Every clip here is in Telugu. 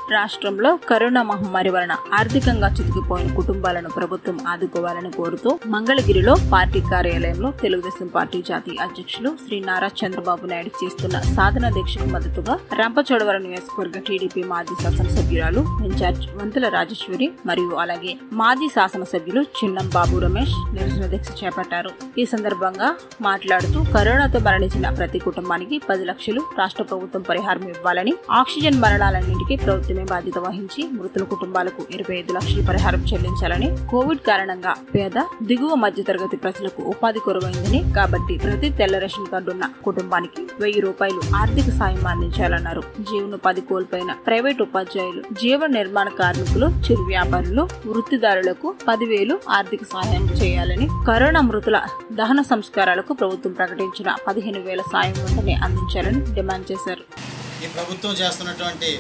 రాష్ట్రంలో కరోనా మహమ్మారి వలన ఆర్థికంగా చితికిపోయిన కుటుంబాలను ప్రభుత్వం ఆదుకోవాలని కోరుతూ మంగళగిరిలో పార్టీ కార్యాలయంలో తెలుగుదేశం పార్టీ జాతీయ అధ్యక్షులు శ్రీ నారా చంద్రబాబు నాయుడు చేస్తున్న సాధన దీక్షకు మద్దతుగా రంపచోడవరం నియోజకవర్గ టీడీపీ మాజీ శాసనసభ్యురాలు ఇన్ఛార్జ్ వంతుల రాజేశ్వరి మరియు అలాగే మాజీ శాసనసభ్యులు చిన్నం బాబు రమేష్ నిరసన దీక్ష చేపట్టారు ఈ సందర్భంగా మాట్లాడుతూ కరోనాతో మరణించిన ప్రతి కుటుంబానికి పది లక్షలు రాష్ట్ర ప్రభుత్వం పరిహారం ఇవ్వాలని ఆక్సిజన్ మరణాలన్నింటికీ ప్రభుత్వమే బాధ్యత వహించి మృతుల కుటుంబాలకు ఇరవై ఐదు లక్షల పరిహారం చెల్లించాలని కోవిడ్ కారణంగా పేద దిగువ మధ్యతరగతి ప్రజలకు ఉపాధి కొరవైందని కాబట్టి ప్రతి తెల్ల రేషన్ కార్డు ఉన్న కుటుంబానికి వెయ్యి రూపాయలు ఆర్థిక సాయం అందించాలన్నారు జీవనోపాధి కోల్పోయిన ప్రైవేట్ ఉపాధ్యాయులు జీవన నిర్మాణ కార్మికులు చిరు వ్యాపారులు వృత్తిదారులకు పదివేలు ఆర్థిక సహాయం చేయాలని కరోనా మృతుల దహన సంస్కారాలకు ప్రభుత్వం ప్రకటించిన పదిహేను వేల సాయం వెంటనే అందించాలని డిమాండ్ చేశారు ఈ ప్రభుత్వం చేస్తున్నటువంటి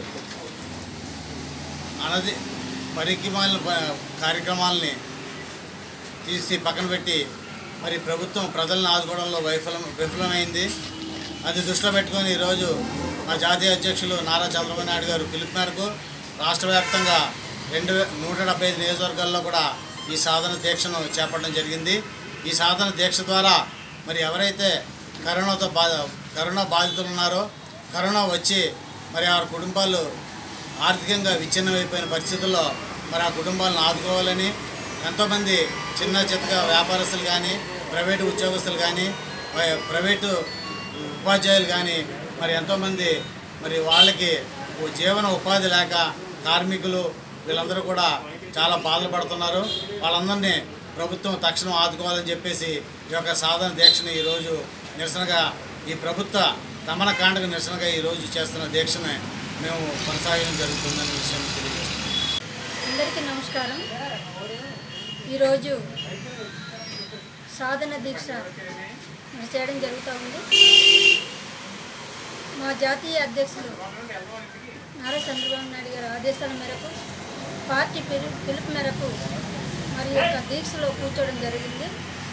అనది పరికిమాల కార్యక్రమాలని తీసి పక్కన పెట్టి మరి ప్రభుత్వం ప్రజలను ఆదుకోవడంలో వైఫలం విఫలమైంది అది దృష్టిలో పెట్టుకొని ఈరోజు మా జాతీయ అధ్యక్షులు నారా చంద్రబాబు నాయుడు గారు పిలుపు మేరకు రాష్ట్ర వ్యాప్తంగా రెండు వే- నూట డెబ్బై ఐదు నియోజకవర్గాల్లో కూడా ఈ సాధన దీక్షను చేపట్టడం జరిగింది ఈ సాధన దీక్ష ద్వారా మరి ఎవరైతే కరోనాతో బాధ కరోనా బాధితులు ఉన్నారో కరోనా వచ్చి మరి ఆ కుటుంబాలు ఆర్థికంగా విచ్ఛిన్నమైపోయిన పరిస్థితుల్లో మరి ఆ కుటుంబాలను ఆదుకోవాలని ఎంతోమంది చిన్న చిత్తగా వ్యాపారస్తులు కానీ ప్రైవేటు ఉద్యోగస్తులు కానీ ప్ర- ప్రైవేటు ఉపాధ్యాయులు కానీ మరి ఎంతోమంది మరి వాళ్ళకి ఓ జీవన ఉపాధి లేక కార్మికులు వీళ్ళందరూ కూడా చాలా బాధలు పడుతున్నారు వాళ్ళందరినీ ప్రభుత్వం తక్షణం ఆదుకోవాలని చెప్పేసి ఈ యొక్క సాధన దీక్షని ఈరోజు నిరసనగా ఈ ప్రభుత్వ దమనకాండకు నిరసనగా ఈరోజు చేస్తున్న దీక్షని మేము కొనసాగడం జరుగుతుందనే విషయం తెలియజేస్తున్నాం అందరికీ నమస్కారం ఈరోజు సాధన దీక్ష మరి చేయడం జరుగుతూ ఉంది మా జాతీయ అధ్యక్షులు నారా చంద్రబాబు నాయుడు గారి ఆదేశాల మేరకు పార్టీ పిలు పిలుపు మేరకు మరి యొక్క దీక్షలో కూర్చోవడం జరిగింది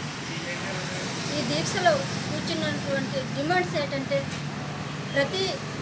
ఈ దీక్షలో కూర్చున్నటువంటి డిమాండ్స్ ఏంటంటే ప్రతి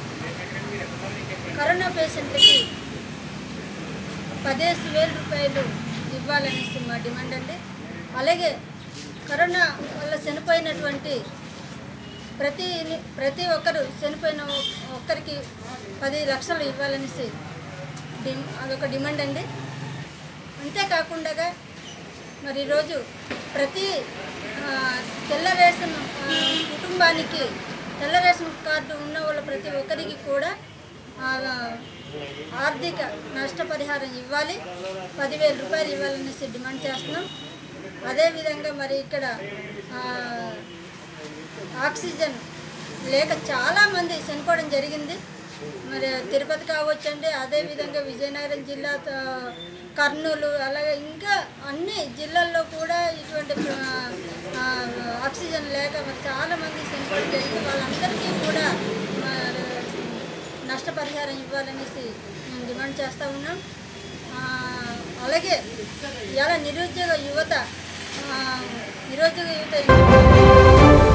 కరోనా పేషెంట్కి పదిహేను వేల రూపాయలు ఇవ్వాలనేసి మా డిమాండ్ అండి అలాగే కరోనా వల్ల చనిపోయినటువంటి ప్రతి ప్రతి ఒక్కరు చనిపోయిన ఒక్కరికి పది లక్షలు ఇవ్వాలనేసి డిమ్ అదొక డిమాండ్ అండి అంతేకాకుండా మరి ఈరోజు ప్రతి ఆ, తెల్ల రేషన్ ఆ, కుటుంబానికి తెల్ల రేషన్ కార్డు ఉన్న వాళ్ళ ప్రతి ఒక్కరికి కూడా ఆ, ఆర్థిక నష్టపరిహారం ఇవ్వాలి పదివేల రూపాయలు ఇవ్వాలనేసి డిమాండ్ చేస్తున్నాం అదేవిధంగా మరి ఇక్కడ ఆ, ఆక్సిజన్ లేక చాలామంది చనిపోవడం జరిగింది మరి తిరుపతి కావచ్చండి అదేవిధంగా విజయనగరం జిల్లా త- కర్నూలు అలాగే ఇంకా అన్ని జిల్లాల్లో కూడా ఇటువంటి ఆ, ఆ, ఆక్సిజన్ లేక మరి చాలామంది చనిపోవడం జరిగింది వాళ్ళందరికీ కూడా మరి నష్టపరిహారం ఇవ్వాలనేసి మేము డిమాండ్ చేస్తూ ఉన్నాం ఆ, అలాగే ఇలా నిరుద్యోగ యువత ఆ, నిరుద్యోగ యువత